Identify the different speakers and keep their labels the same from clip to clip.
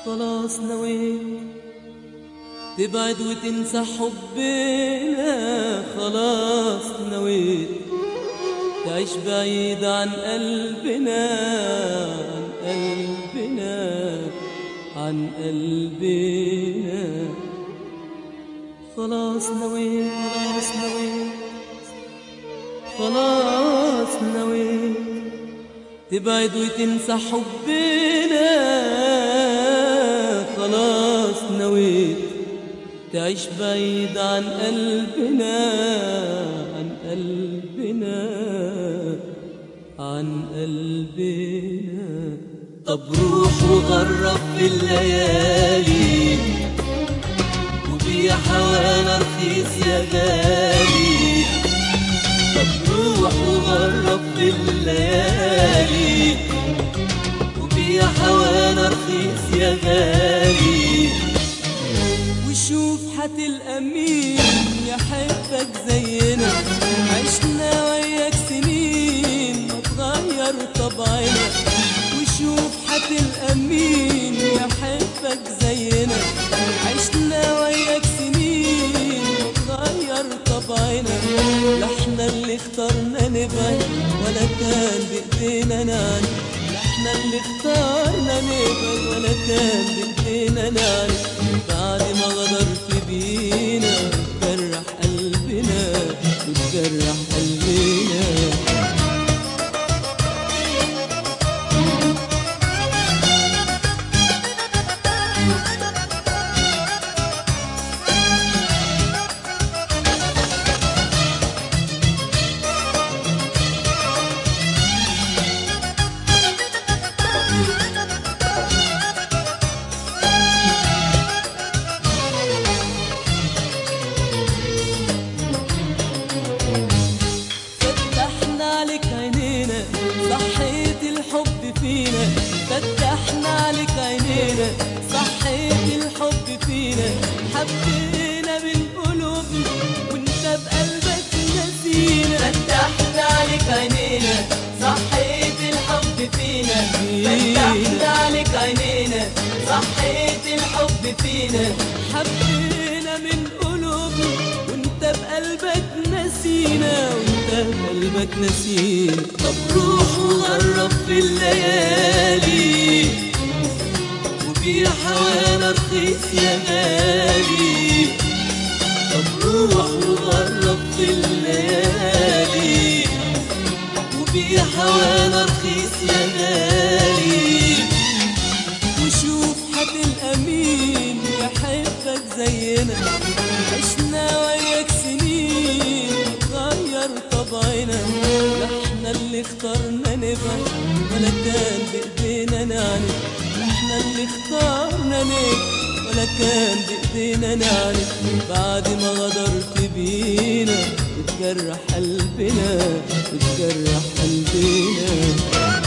Speaker 1: خلاص نويت تبعد وتنسى حبنا خلاص نويت تعيش بعيد عن قلبنا عن قلبنا عن قلبنا خلاص نويت خلاص نويت خلاص نويت تبعد وتنسى حبنا خلاص نويت تعيش بعيد عن قلبنا عن قلبنا عن قلبنا طب روح وغرب في الليالي وبيع حوانا رخيص يا غالي طب روح وغرب في الليالي وبيع حوانا رخيص يا غالي وشوف هتلقى مين يحبك زينا عشنا وياك سنين ما تغير طبعنا وشوف هتلقى مين يحبك زينا عشنا وياك سنين ما تغير طبعنا لا احنا اللي اخترنا نبعد ولا كان بايدينا نعرف لا احنا اللي اخترنا نبعد ولا كان بايدينا نعرف بعد ما غدرت بينا وتجرح قلبنا وتجرح قلبنا فتحنا عليك عينينا صحيت الحب فينا فتحنا عليك عينينا صحيت الحب فينا حبينا من قلوبنا وانت بقلبك نسينا فتحنا عليك عينينا صحيت الحب فينا فتحنا عليك عينينا صحيت الحب فينا حبينا من قلوبنا وانت بقلبك نسينا وانت بقلبك نسينا طب روح وغرب في الليالي وبيع حوانا رخيص يا غالي طب روح وغرب في الليالي وبيع حوانا رخيص يا غالي وشوف هتلقى مين يحبك زينا عشنا وياك سنين غير طبعنا لا احنا اللي اخترنا نبعد ولا كان بايدينا نعرف لا احنا اللي اخترنا نبعد ولا كان بايدينا نعرف بعد ما غدرت بينا وتجرح قلبنا وتجرح قلبنا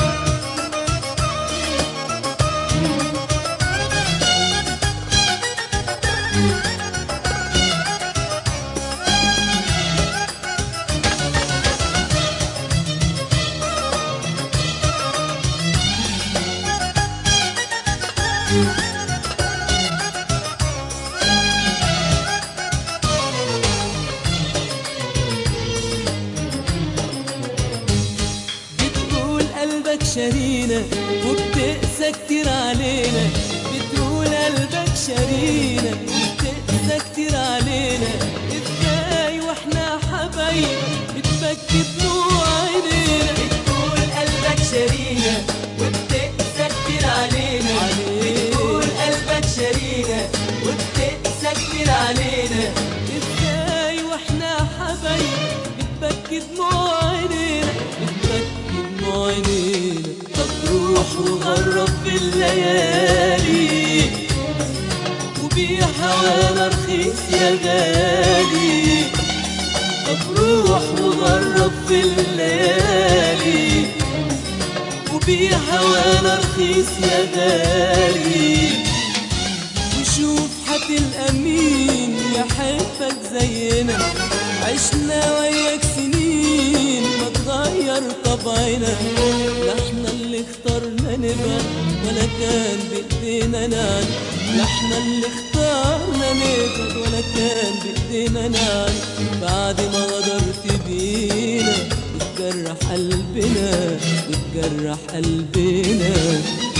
Speaker 1: بتقول قلبك شارينا وبتقسى كتير علينا بتقول قلبك شارينا وبتقسى كتير علينا ازاي واحنا حبايب بتبكي دموع عينينا
Speaker 2: بتقول قلبك شارينا وبتقسى كتير علينا بتقول قلبك شارينا وبتقسى كتير علينا
Speaker 1: ازاي واحنا حبايب بتبكي دموع عينينا بتبكي دموع عينينا
Speaker 2: طب روح وغرب في الليالي وبيع حوانا رخيص يا غالي طب روح وغرب في الليالي وبيع حوانا رخيص يا غالي
Speaker 1: وشوف هتلقى مين يحبك زينا عشنا وياك سنين ما تغير طبعنا لا احنا اللي اخترنا نبعد ولا كان بإيدينا نعد لا احنا اللي اخترنا نبعد ولا كان بإيدينا نعد بعد ما غدرت بينا بتجرح قلبنا بتجرح قلبنا